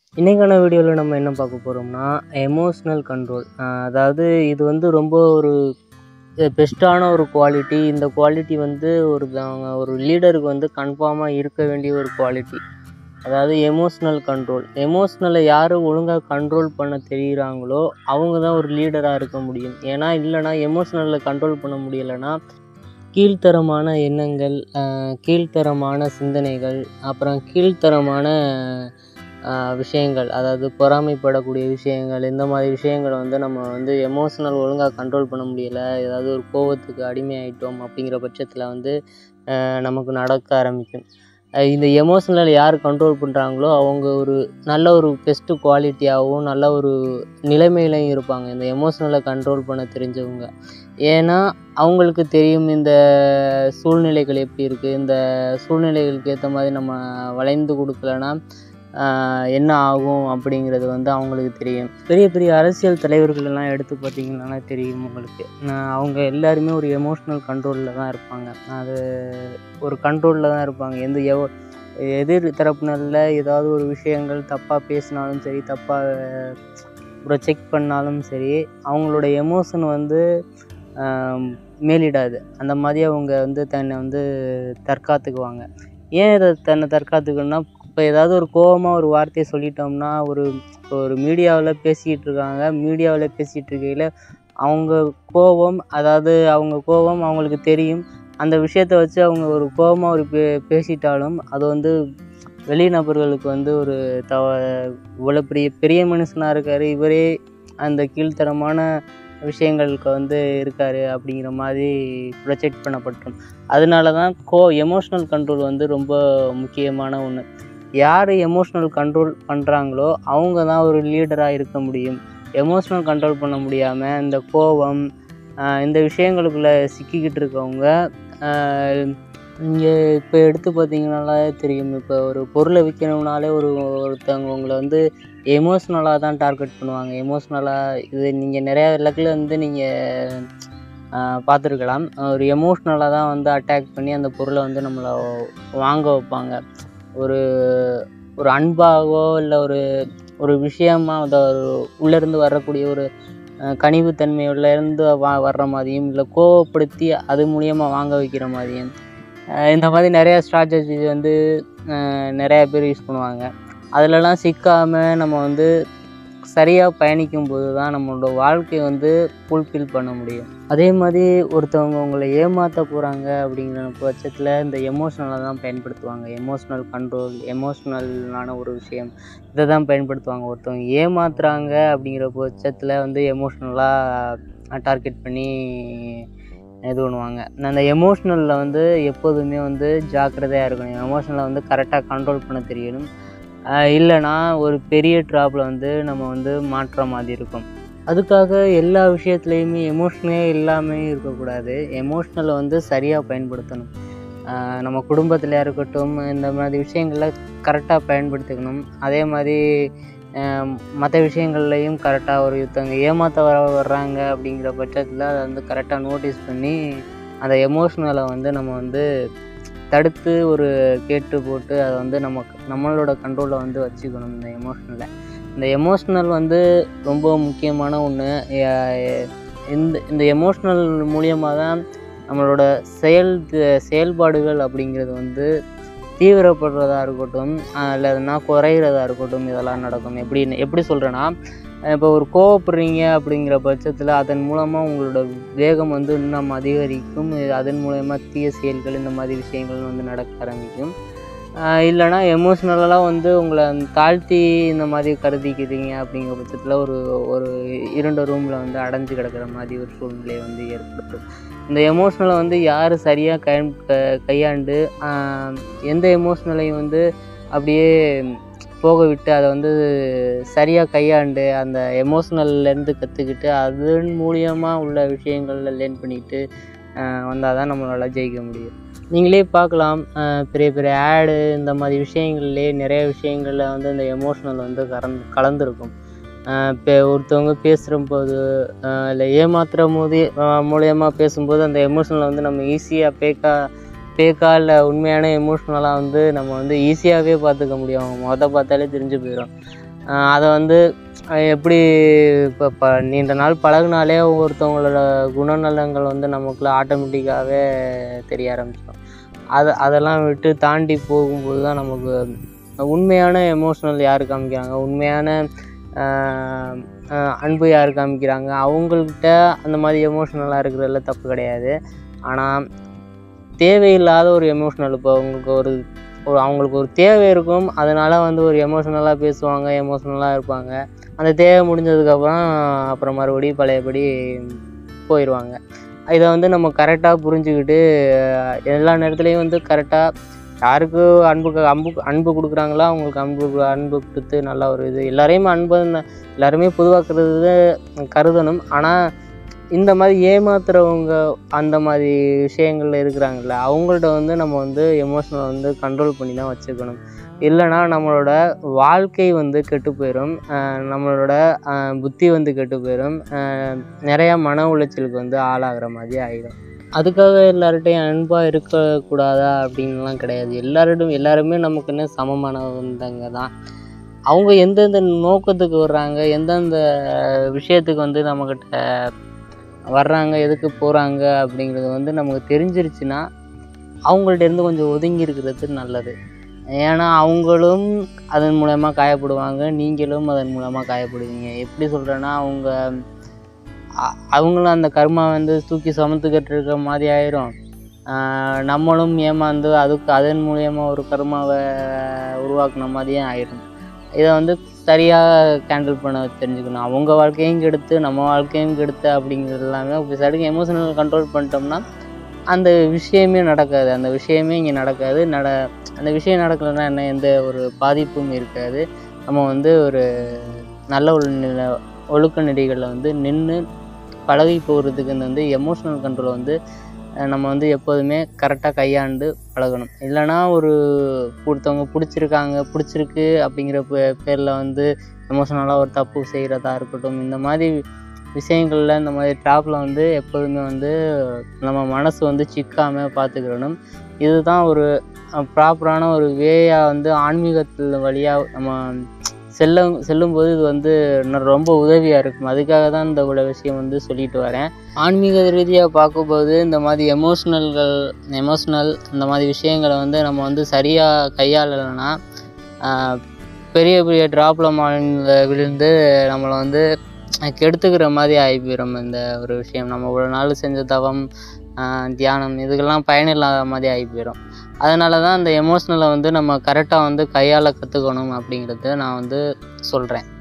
இன்றைக்கான வீடியோவில் நம்ம என்ன பார்க்க போகிறோம்னா எமோஷ்னல் கண்ட்ரோல் அதாவது இது வந்து ரொம்ப ஒரு பெஸ்ட்டான ஒரு குவாலிட்டி இந்த குவாலிட்டி வந்து ஒரு த- ஒரு லீடருக்கு வந்து கன்ஃபார்மாக இருக்க வேண்டிய ஒரு குவாலிட்டி அதாவது எமோஷ்னல் கண்ட்ரோல் எமோஷ்னலை யார் ஒழுங்காக கண்ட்ரோல் பண்ண தெரியுறாங்களோ அவங்க தான் ஒரு லீடராக இருக்க முடியும் ஏன்னா இல்லைனா எமோஷ்னலில் கண்ட்ரோல் பண்ண முடியலைன்னா கீழ்த்தரமான எண்ணங்கள் ஆஹ் கீழ்த்தரமான சிந்தனைகள் அப்புறம் கீழ்த்தரமான ஆஹ் விஷயங்கள் அதாவது பொறாமைப்படக்கூடிய விஷயங்கள் இந்த மாதிரி விஷயங்களை வந்து நம்ம வந்து எமோஷ்னல் ஒழுங்காக கண்ட்ரோல் பண்ண முடியல ஏதாவது ஒரு கோவத்துக்கு அடிமையாயிட்டோம் அப்படிங்கிற பட்சத்தில் வந்து ஆஹ் நமக்கு நடக்க ஆரம்பிக்கும் ஆஹ் இந்த எமோஷ்னல் யார் கண்ட்ரோல் பண்ணுறாங்களோ அவங்க ஒரு நல்ல ஒரு பெஸ்ட்டு குவாலிட்டியாகவும் நல்ல ஒரு நிலைமையிலையும் இருப்பாங்க இந்த எமோஷ்னலை கண்ட்ரோல் பண்ண தெரிஞ்சவங்க ஏன்னா அவங்களுக்கு தெரியும் இந்த சூழ்நிலைகள் எப்படி இருக்குது இந்த சூழ்நிலைகளுக்கு ஏற்ற மாதிரி நம்ம வளைந்து கொடுக்கலனா ஆஹ் என்ன ஆகும் அப்படிங்கிறது வந்து அவங்களுக்கு தெரியும் பெரிய பெரிய அரசியல் தலைவர்கள் எல்லாம் எடுத்து பார்த்தீங்கன்னா தெரியும் உங்களுக்கு ஆஹ் அவங்க எல்லாருமே ஒரு எமோஷ்னல் கண்ட்ரோலில் தான் இருப்பாங்க அது ஒரு கண்ட்ரோலில் தான் இருப்பாங்க எந்த எவ எதிர் தரப்பினரில் ஏதாவது ஒரு விஷயங்கள் தப்பாக பேசினாலும் சரி தப்பாக ப்ரொஜெக்ட் பண்ணாலும் சரி அவங்களோட எமோஷன் வந்து ஆஹ் மேலிடாது அந்த மாதிரி அவங்க வந்து தன்னை வந்து தற்காத்துக்குவாங்க ஏன் இதை தன்னை தற்காத்துக்கணும்னா இப்போ ஏதாவது ஒரு கோவமாக ஒரு வார்த்தையை சொல்லிட்டோம்னா ஒரு இப்போ ஒரு மீடியாவில் பேசிக்கிட்டு இருக்காங்க மீடியாவில் பேசிகிட்டு இருக்கையில் அவங்க கோபம் அதாவது அவங்க கோபம் அவங்களுக்கு தெரியும் அந்த விஷயத்தை வச்சு அவங்க ஒரு கோபமாக ஒரு பே பேசிட்டாலும் அது வந்து வெளிநபர்களுக்கு வந்து ஒரு தவ இவ்வளோ பெரிய பெரிய மனுஷனாக இருக்கார் இவரே அந்த கீழ்த்தரமான விஷயங்களுக்கு வந்து இருக்கார் அப்படிங்கிற மாதிரி ப்ரொஜெக்ட் பண்ணப்பட்டோம் அதனால தான் கோ எமோஷ்னல் கண்ட்ரோல் வந்து ரொம்ப முக்கியமான ஒன்று யார் எமோஷ்னல் கண்ட்ரோல் பண்ணுறாங்களோ அவங்க தான் ஒரு லீடராக இருக்க முடியும் எமோஷ்னல் கண்ட்ரோல் பண்ண முடியாமல் இந்த கோபம் ஆஹ் இந்த விஷயங்களுக்குள்ளே சிக்கிக்கிட்டு இருக்கவங்க இங்கே இப்போ எடுத்து பார்த்தீங்கனாலே தெரியும் இப்போ ஒரு பொருளை விற்கணும்னாலே ஒரு ஒருத்தவங்க உங்களை வந்து எமோஷ்னலாக தான் டார்கெட் பண்ணுவாங்க எமோஷ்னலாக இது நீங்கள் நிறையா இடத்துல வந்து நீங்கள் பார்த்துருக்கலாம் ஒரு எமோஷ்னலாக தான் வந்து அட்டாக் பண்ணி அந்த பொருளை வந்து நம்மளை வாங்க வைப்பாங்க ஒரு ஒரு அன்பாகவோ இல்லை ஒரு ஒரு விஷயமா அந்த ஒரு உள்ளேருந்து வரக்கூடிய ஒரு அஹ், கனிவுத்தன்மையுள்ளேருந்து வா வர்ற மாதிரியும் இல்லை கோவப்படுத்தி அது மூலியமாக வாங்க வைக்கிற மாதிரியும் அஹ், இந்த மாதிரி நிறையா ஸ்ட்ராட்டஜி வந்து அஹ், நிறையா பேர் யூஸ் பண்ணுவாங்க அதிலலாம் சிக்காமல் நம்ம வந்து சரியாக பயணிக்கும் போது தான் நம்மளோட வாழ்க்கையை வந்து ஃபுல்ஃபில் பண்ண முடியும் அதே மாதிரி ஒருத்தவங்க உங்களை ஏமாற்ற போகிறாங்க அப்படிங்கிற பட்சத்தில் இந்த எமோஷ்னலை தான் பயன்படுத்துவாங்க எமோஷ்னல் கண்ட்ரோல் எமோஷ்னலான ஒரு விஷயம் இதை தான் பயன்படுத்துவாங்க ஒருத்தவங்க ஏமாத்துறாங்க அப்படிங்கிற பட்சத்தில் வந்து எமோஷ்னலாக டார்கெட் பண்ணி இது பண்ணுவாங்க அந்த எமோஷ்னலில் வந்து எப்போதுமே வந்து ஜாக்கிரதையாக இருக்கணும் எமோஷ்னலை வந்து கரெக்டாக கண்ட்ரோல் பண்ண தெரியணும் ஆஹ் இல்லைன்னா ஒரு பெரிய ட்ராப்பில் வந்து நம்ம வந்து மாற்ற மாதிரி இருக்கும் அதுக்காக எல்லா விஷயத்துலையுமே எமோஷ்னலே இல்லாமல் இருக்கக்கூடாது எமோஷ்னலை வந்து சரியாக பயன்படுத்தணும் ஆஹ் நம்ம குடும்பத்தில் இருக்கட்டும் இந்த மாதிரி விஷயங்களை கரெக்டாக பயன்படுத்திக்கணும் அதே மாதிரி மற்ற விஷயங்கள்லையும் கரெக்டாக ஒரு ஒருத்தவங்க ஏமாற்ற வர வர்றாங்க அப்படிங்கிற பட்சத்தில் அதை வந்து கரெக்டாக நோட்டீஸ் பண்ணி அந்த எமோஷ்னலை வந்து நம்ம வந்து தடுத்து ஒரு கேட்டு போட்டு அதை வந்து நமக்கு நம்மளோட கண்ட்ரோலில் வந்து வச்சுக்கணும் இந்த எமோஷ்னலை இந்த எமோஷ்னல் வந்து ரொம்ப முக்கியமான ஒன்று இந்த இந்த எமோஷ்னல் மூலியமாக தான் நம்மளோட செயல் செயல்பாடுகள் அப்படிங்கிறது வந்து தீவிரப்படுறதா இருக்கட்டும் இல்லைன்னா குறையிறதா இருக்கட்டும் இதெல்லாம் நடக்கும் எப்படி எப்படி சொல்கிறேன்னா இப்போ ஒரு கோவப்படுறீங்க அப்படிங்கிற பட்சத்தில் அதன் மூலமாக உங்களோட வேகம் வந்து இன்னும் அதிகரிக்கும் இது அதன் மூலயமா தீய செயல்கள் இந்த மாதிரி விஷயங்கள் வந்து நடக்க ஆரம்பிக்கும் ஆஹ் இல்லைன்னா எமோஷ்னலாக வந்து உங்களை தாழ்த்தி இந்த மாதிரி கருதிக்கிறீங்க அப்படிங்கிற பட்சத்தில் ஒரு ஒரு இரண்டு ரூமில் வந்து அடைஞ்சு கிடக்கிற மாதிரி ஒரு சூழ்நிலையை வந்து ஏற்படுத்தும் இந்த எமோஷ்னலை வந்து யார் சரியாக கை க- கையாண்டு ஆஹ் எந்த எமோஷ்னலையும் வந்து அப்படியே போக விட்டு அதை வந்து சரியாக கையாண்டு அந்த எமோஷ்னல்லேருந்து கற்றுக்கிட்டு அதன் மூலியமாக உள்ள விஷயங்களில் லேர்ன் பண்ணிக்கிட்டு வந்தால் தான் நம்மளால் ஜெயிக்க முடியும் நீங்களே பார்க்கலாம் அஹ் பெரிய பெரிய ஆடு இந்த மாதிரி விஷயங்கள்லேயே நிறைய விஷயங்களில் வந்து இந்த எமோஷ்னல் வந்து கலந்து கலந்துருக்கும் இப்போ ஒருத்தவங்க பேசுகிறம்போது இல்லை ஏமாத்துற போது மூலயமா பேசும்போது அந்த எமோஷ்னலை வந்து நம்ம ஈஸியாக பேக்கா பேக்கா இல்லை உண்மையான எமோஷ்னலாக வந்து நம்ம வந்து ஈஸியாகவே பார்த்துக்க முடியும் அவங்க முகத்தை பார்த்தாலே தெரிஞ்சு போயிடும் ஆஹ் அதை வந்து அஹ் எப்படி இப்போ ப நீண்ட நாள் பழகுனாலே ஒருத்தவங்களோட குணநலங்கள் வந்து நமக்குள்ள ஆட்டோமேட்டிக்காகவே தெரிய ஆரம்பிச்சிடும் அதை அதெல்லாம் விட்டு தாண்டி போகும்போது தான் நமக்கு உண்மையான எமோஷ்னல் யார் காமிக்கிறாங்க உண்மையான ஆஹ் ஆஹ் அன்பு யார் காமிக்கிறாங்க அவங்கள்ட்ட அந்த மாதிரி எமோஷ்னலாக இருக்கிறதுல தப்பு கிடையாது ஆனால் தேவையில்லாத ஒரு எமோஷ்னல் இப்போ அவங்களுக்கு ஒரு ஒரு அவங்களுக்கு ஒரு தேவை இருக்கும் அதனால வந்து ஒரு எமோஷ்னலாக பேசுவாங்க எமோஷ்னலாக இருப்பாங்க அந்த தேவை முடிஞ்சதுக்கப்புறம் அப்புறம் மறுபடியும் பழையபடி போயிடுவாங்க இதை வந்து நம்ம கரெக்டாக புரிஞ்சுக்கிட்டு அஹ் எல்லா நேரத்துலையும் வந்து கரெக்டாக யாருக்கு அன்பு க- அன்பு அன்பு கொடுக்குறாங்களோ அவங்களுக்கு அன்பு கு- அன்பு கொடுத்து நல்லா ஒரு இது எல்லாரையும் அன்பு எல்லாருமே பொதுவாக்குறது கருதணும் ஆனால் இந்த மாதிரி ஏமாத்துறவங்க அந்த மாதிரி விஷயங்கள்ல இருக்கிறாங்கல்ல அவங்கள்ட்ட வந்து நம்ம வந்து எமோஷனலை வந்து கண்ட்ரோல் பண்ணி தான் வச்சுக்கணும் இல்லைன்னா நம்மளோட வாழ்க்கை வந்து கெட்டு போயிடும் அஹ் நம்மளோட அஹ் புத்தி வந்து கெட்டு போயிடும் அஹ் நிறையா மன உளைச்சலுக்கு வந்து ஆளாகிற மாதிரி ஆகிடும் அதுக்காக எல்லார்ட்டையும் அன்பாக இருக்கக்கூடாதா அப்படின்லாம் கிடையாது எல்லாரிடம் எல்லாருமே நமக்குன்னு சமமானவங்க தான் அவங்க எந்தெந்த நோக்கத்துக்கு வர்றாங்க எந்தெந்த விஷயத்துக்கு வந்து நம்மக்கிட்ட வர்றாங்க எதுக்கு போகிறாங்க அப்படிங்கிறது வந்து நமக்கு தெரிஞ்சிருச்சுன்னா அவங்கள்ட்ட இருந்து கொஞ்சம் ஒதுங்கி இருக்கிறது நல்லது ஏன்னா அவங்களும் அதன் மூலயமா காயப்படுவாங்க நீங்களும் அதன் மூலமாக காயப்படுவீங்க எப்படி சொல்கிறேன்னா அவங்க அ- அவங்களும் அந்த கர்மா வந்து தூக்கி சுமத்துக்கிட்டு இருக்கிற மாதிரி ஆயிரும் ஆஹ் நம்மளும் ஏமாந்து அதுக்கு அதன் மூலயமா ஒரு கர்மாவை உருவாக்குன மாதிரியே ஆயிடும் இதை வந்து சரியாக கேண்டில் பண்ண தெரிஞ்சுக்கணும் அவங்க வாழ்க்கையும் கெடுத்து நம்ம வாழ்க்கையும் கெடுத்து அப்படிங்கிறது எல்லாமே இப்போ சடுக்கு எமோஷனல் கண்ட்ரோல் பண்ணிட்டோம்னா அந்த விஷயமே நடக்காது அந்த விஷயமே இங்கே நடக்காது நட அந்த விஷயம் நடக்கலைன்னா என்ன எந்த ஒரு பாதிப்பும் இருக்காது நம்ம வந்து ஒரு நல்ல ஒரு நில ஒழுக்க நெறிகளில் வந்து நின்று பழகி போகிறதுக்கு இந்த வந்து எமோஷனல் கண்ட்ரோலை வந்து அஹ் நம்ம வந்து எப்போதுமே கரெக்டாக கையாண்டு பழகணும் இல்லைன்னா ஒரு ஒருத்தவங்க பிடிச்சிருக்காங்க பிடிச்சிருக்கு அப்படிங்கிற பே பேரில் வந்து எமோஷனலாக ஒரு தப்பு செய்கிறதா இருக்கட்டும் இந்த மாதிரி விஷயங்களில் இந்த மாதிரி ட்ராப்பில் வந்து எப்போதுமே வந்து நம்ம மனசு வந்து சிக்காமல் பார்த்துக்கிடணும் இதுதான் ஒரு ப்ராப்பரான ஒரு வேயாக வந்து ஆன்மீகத்தில் வழியாக நம்ம செல்லும் செல்லும்போது இது வந்து இன்னும் ரொம்ப உதவியாக இருக்கும் அதுக்காக தான் இந்த இவ்வளோ விஷயம் வந்து சொல்லிட்டு வரேன் ஆன்மீக ரீதியாக பார்க்கும்போது இந்த மாதிரி எமோஷ்னல்கள் எமோஷ்னல் இந்த மாதிரி விஷயங்களை வந்து நம்ம வந்து சரியாக கையாளலைன்னா ஆஹ், பெரிய பெரிய ட்ராப்பில் மாநில விழுந்து நம்மளை வந்து கெடுத்துக்கிற மாதிரி ஆகி போயிடும் இந்த ஒரு விஷயம் நம்ம ஒரு நாள் செஞ்ச தவம் ஆஹ், தியானம் இதுக்கெல்லாம் பயனில்லாத மாதிரி ஆகி போயிடும் அதனால தான் அந்த எமோஷ்னலை வந்து நம்ம கரெக்டாக வந்து கையாள கற்றுக்கணும் அப்படிங்கிறத நான் வந்து சொல்கிறேன்